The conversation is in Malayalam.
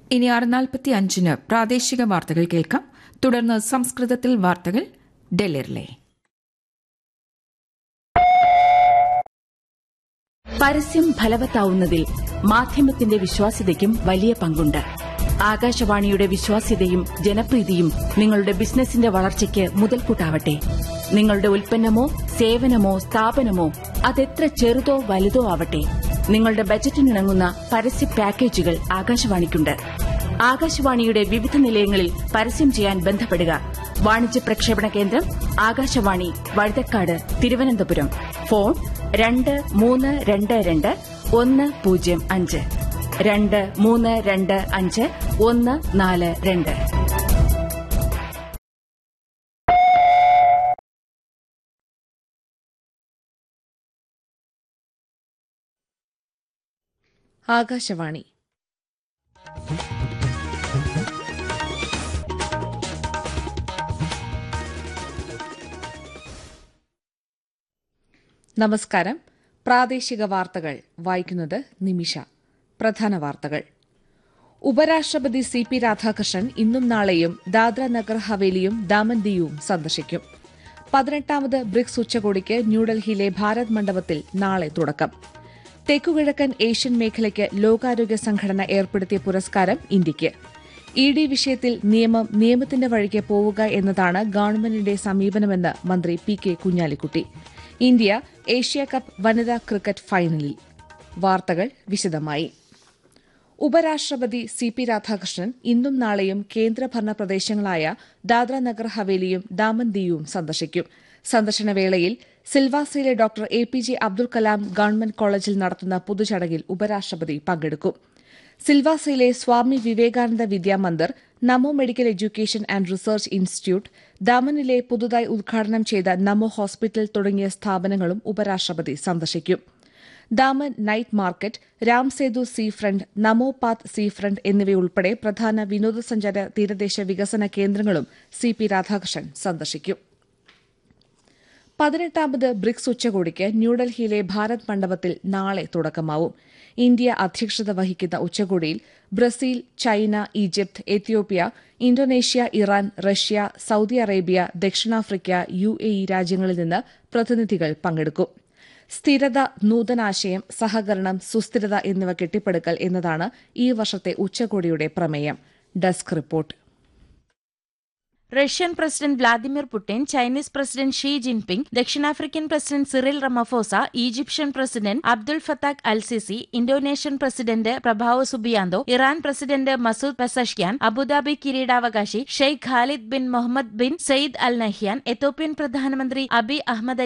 ഇനി ആറ് നാൽപ്പത്തി അഞ്ചിന് പ്രാദേശിക വാർത്തകൾ കേൾക്കാം തുടർന്ന് സംസ്കൃതത്തിൽ വാർത്തകൾ ഡെലിറിലെ പരസ്യം ഫലവത്താവുന്നതിൽ മാധ്യമത്തിന്റെ വിശ്വാസ്യതയ്ക്കും വലിയ പങ്കുണ്ട് ആകാശവാണിയുടെ വിശ്വാസ്യതയും ജനപ്രീതിയും നിങ്ങളുടെ ബിസിനസിന്റെ വളർച്ചയ്ക്ക് മുതൽക്കൂട്ടാവട്ടെ നിങ്ങളുടെ ഉൽപ്പന്നമോ സേവനമോ സ്ഥാപനമോ അതെത്ര ചെറുതോ വലുതോ ആവട്ടെ നിങ്ങളുടെ ബജറ്റിനിണങ്ങുന്ന പരസ്യ പാക്കേജുകൾ ആകാശവാണിക്കുണ്ട് ആകാശവാണിയുടെ വിവിധ നിലയങ്ങളിൽ പരസ്യം ചെയ്യാൻ ബന്ധപ്പെടുക വാണിജ്യ പ്രക്ഷേപണ കേന്ദ്രം ആകാശവാണി വഴുതക്കാട് തിരുവനന്തപുരം ഫോൺ രണ്ട് മൂന്ന് രണ്ട് രണ്ട് ഒന്ന് പൂജ്യം അഞ്ച് രണ്ട് മൂന്ന് രണ്ട് അഞ്ച് ഒന്ന് നാല് രണ്ട് ആകാശവാണി നമസ്കാരം പ്രാദേശിക വാർത്തകൾ വായിക്കുന്നത് നിമിഷ പ്രധാന വാർത്തകൾ ഉപരാഷ്ട്രപതി സി പി രാധാകൃഷ്ണൻ ഇന്നും നാളെയും ദാദ്ര നഗർ ഹവേലിയും ദാമൻ ദിയുവും സന്ദർശിക്കും പതിനെട്ടാമത് ബ്രിക്സ് ഉച്ചകോടിക്ക് ന്യൂഡൽഹിയിലെ ഭാരത് മണ്ഡപത്തിൽ നാളെ തുടക്കം തെക്കുകിഴക്കൻ ഏഷ്യൻ മേഖലയ്ക്ക് ലോകാരോഗ്യ സംഘടന ഏർപ്പെടുത്തിയ പുരസ്കാരം ഇന്ത്യയ്ക്ക് ഇ ഡി വിഷയത്തിൽ നിയമം നിയമത്തിന്റെ വഴിക്ക് പോവുക എന്നതാണ് ഗവൺമെന്റിന്റെ സമീപനമെന്ന് മന്ത്രി P K Kunhalikutty India Asia cup വനിതാ ക്രിക്കറ്റ് ഫൈനലിൽ വാർത്തകൾ വിശദമായി ഉപരാഷ്ട്രപതി സി പി രാധാകൃഷ്ണൻ ഇന്നും നാളെയും കേന്ദ്രഭരണ പ്രദേശങ്ങളായ ദാദ്ര നഗർ ഹവേലിയും ദാമൻ ദിയുവും സന്ദർശിക്കും സന്ദർശനവേളയിൽ സിൽവാസയിലെ doctor A P J Abdul Kalam government കോളേജിൽ നടത്തുന്ന പൊതുചടങ്ങിൽ ഉപരാഷ്ട്രപതി പങ്കെടുക്കും സിൽവാസയിലെ Swami Vivekananda Vidyamandir Namo medical education and research institute ദാമനിലെ പുതുതായി ഉദ്ഘാടനം ചെയ്ത നമോ ഹോസ്പിറ്റൽ തുടങ്ങിയ സ്ഥാപനങ്ങളും ഉപരാഷ്ട്രപതി സന്ദർശിക്കും Daman night market Ramsetu sea front Namo path sea front എന്നിവയുൾപ്പെടെ പ്രധാന വിനോദസഞ്ചാര തീരദേശ വികസന കേന്ദ്രങ്ങളും സി പി രാധാകൃഷ്ണൻ സന്ദർശിക്കും പതിനെട്ടാമത് ബ്രിക്സ് ഉച്ചകോടിക്ക് ന്യൂഡൽഹിയിലെ ഭാരത് മണ്ഡപത്തിൽ നാളെ തുടക്കമാവും ഇന്ത്യ അധ്യക്ഷത വഹിക്കുന്ന ഉച്ചകോടിയിൽ Brazil China Egypt Ethiopia Indonesia Iran Russia Saudi Arabia ദക്ഷിണാഫ്രിക്ക യു എ ഇ രാജ്യങ്ങളിൽ നിന്ന് പ്രതിനിധികൾ പങ്കെടുക്കും സ്ഥിരത നൂതനാശയം സഹകരണം സുസ്ഥിരത എന്നിവ കെട്ടിപ്പടുക്കൽ എന്നതാണ് ഈ വർഷത്തെ ഉച്ചകോടിയുടെ പ്രമേയം desk report Russian president Vladimir Putin Chinese president Xi Jinping ദക്ഷിണാഫ്രിക്കൻ president Cyril Ramaphosa Egyptian president Abdul Fattah al Sisi Indonesian president Prabowo Subianto Iran president Masoud Pezeshkian Abu Dhabi കിരീടാവകാശി Sheikh Khalid bin Mohamed bin Zayed Al Nahyan Ethiopian പ്രധാനമന്ത്രി അബി അഹമ്മദ്